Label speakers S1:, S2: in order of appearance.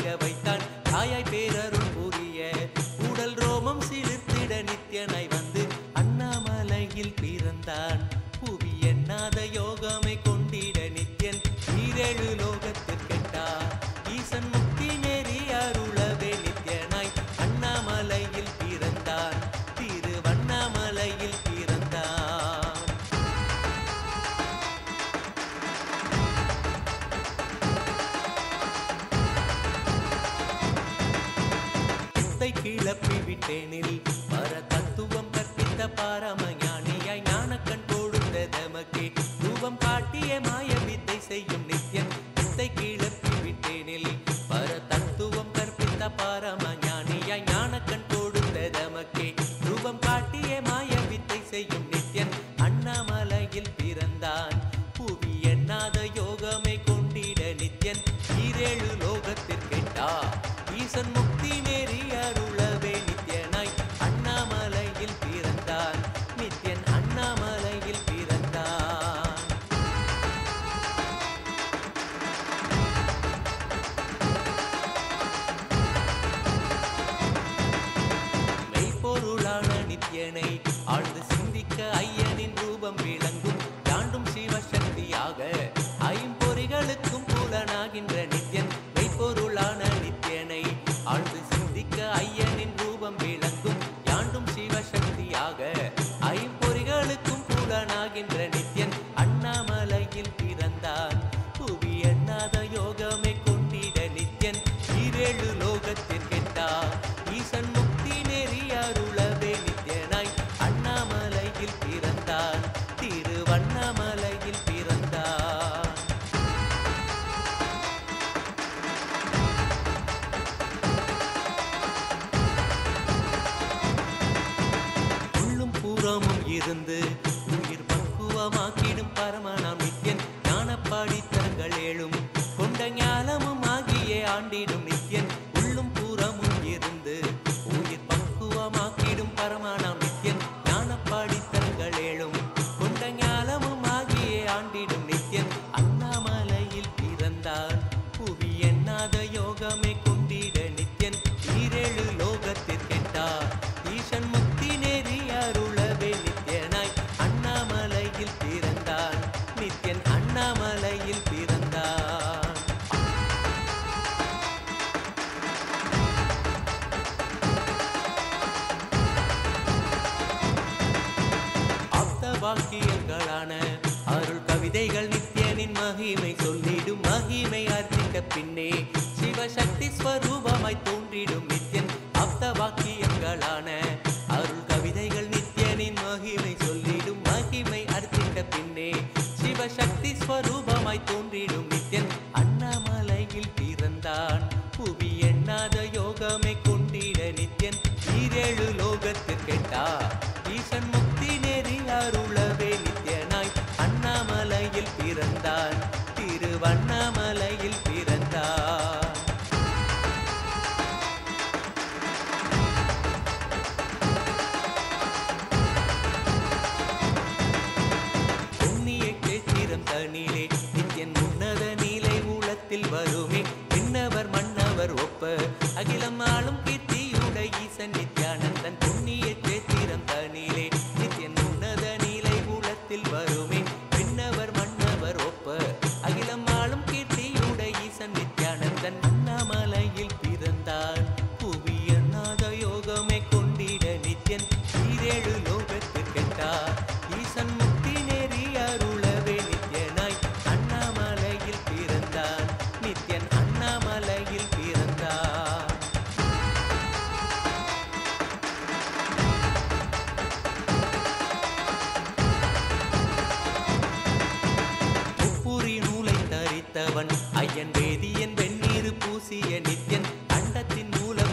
S1: காத்திட வைத்தான் தாயாய் பேரருள் புரிய உடல் ரோமம் சிலிர்த்திட நித்யனாய் வந்து அண்ணாமலையில் பிறந்தான் புவி எண்ணாத யோகமை கொண்டிட நித்யன் ஈரேழு லோகத்திற்கெட்டா ஈசன் முக்தி நெறி அருளவே நித்யனாய் அண்ணாமலையில் பிறந்தான் திருவண்ணாமலையில் பிறந்தான் சித்தை கிளப்பி விட்டேனில் பர தத்துவம் கற்பித்த பாரம ஞானியாய் ஞானக்கண் கொடுத்த தமக்கே ரூபம் காட்டிய மாய வித்தை செய்யும் நித்யன் சித்தை கிளப்பி விட்டேனில் பர தத்துவம் கற்பித்த பாரம ஞானியாய் ஞானக்கண் கொடுத்த தமக்கே ரூபம் காட்டிய மாய வித்தை செய்யும் நித்யன் அண்ணாமலையில் பிறந்தான் புவி எண்ணாத யோகமை கொண்டிட நித்யன் ஈரேழு லோகத்திற்கெட்டா ஈசன் முக்தி நெறி அருளவே நித்யனாய் அண்ணாமலையில் பிறந்தான் நித்யன் அண்ணாமலையில் பிறந்தான் மெய்ப்பொருளான நித்யனை ஆழ்ந்து சிந்திக்க ஐயனின் ரூபம் விளங்கும் தாண்டும் சிவசக்தியாக ஐம்பொறிகளுக்கும் புலனாகின்ற நித்யன் மெய்ப்பொருளான நித்யனை ஆழ்ந்து சிந்திக்க ஐயனின் ரூபம் விளங்கும் யாண்டும் சிவசக்தியாக ஐம்பொறிகளுக்கும் புலனாகின்ற நித்யன் அண்ணாமலையில் பிறந்தான் புவி எண்ணாத யோகமை கொண்டிட நித்யன் ஈரேழு லோகத்திற்கெட்டா ஈசன் முக்தி நெறி அருளவே நித்யனாய் அண்ணாமலையில் பிறந்தான் திருவண்ணாமலையில் பிறந்தான் உள்ளும் புறமும் இருந்து உயிர் பக்குவமாக்கிடும் பரமனாம் நித்யன் ஞானப்பாடித்தரங்கள் ஏழும் கொண்ட ஞானமும் ஆகிய ஆண்டிடும் நித்யன் உள்ளும் புறமும் இருந்து உயிர் பக்குவமாக்கிடும் பரமனாம் நித்யன் ஞானப்பாடித்தரங்கள் ஏழும் கொண்ட ஞானமும் ஆகிய ஆண்டிடும் நித்யன் அண்ணாமலையில் பிறந்தான் புவி எண்ணாத யோகமே கொண்டிட நித்யன் ஈரேழு லோகத்திற்கெட்டா ஈசன் முக்தி நெறி அருளவே நித்யனாய் அண்ணாமலையில் பிறந்தான் நித்யன் அண்ணாமலையில் பிறந்தான் ஆப்த வாக்கியங்களான அருள் கவிதைகள் நித்யனின் மகிமை சொல்லிடும் மகிமை அர்த்திக்க பின்னே சிவசக்தி ஸ்வரூபமாய் தோன்றிடும் நித்யன் ஆப்த வாக்கியங்களான அருள் கவிதைகள் நித்யனின் மகிமை சொல்லிடும் மகிமை அர்த்திக்க பின்னே சிவசக்தி ஸ்வரூபமாய் தோன்றிடும் நித்யன் அண்ணாமலையில் பிறந்தான் புவி எண்ணாத யோகமை கொண்டிட நித்யன் ஈரேழு லோகத்திற்கெட்டா ஈசன் முக்தி நெறி அருளவே நித்யனாய் அண்ணாமலையில் பிறந்தான் திருவண்ணாமலையில் பிறந்தான் புண்ணிய கேத்திரம் தனிலே நித்யன் உன்னத நிலை உளத்தில் வருமே விண்ணவர் மன்னவர் ஒப்ப அகிலம் ஆளும் கீர்த்தியுட ஈசன் நித்யானந்தன் புண்ணிய கேத்திரம் தனிலே நித்யன் உன்னத நிலை உளத்தில் வருமே விண்ணவர் மன்னவர் ஒப்ப அகிலம் ஆளும் கீர்த்தியுட ஈசன் நித்யானந்தன் அண்ணாமலையில் பிறந்தான் புவி எண்ணாத யோகமே கொண்டிட நித்யன் ஈரேழு லோகத்திற்கெட்டா ஈசன் முக்தி நெறி அருளவே நித்யனாய் அண்ணாமலையில் பிறந்தான் நித்யன் அண்ணாமலையில் பிறந்தான் முப்புரி நூலை தரித்தவன் ஐயன் வேதியன் வெந்நீர் பூசிய நித்யன் அண்டத்தின் மூல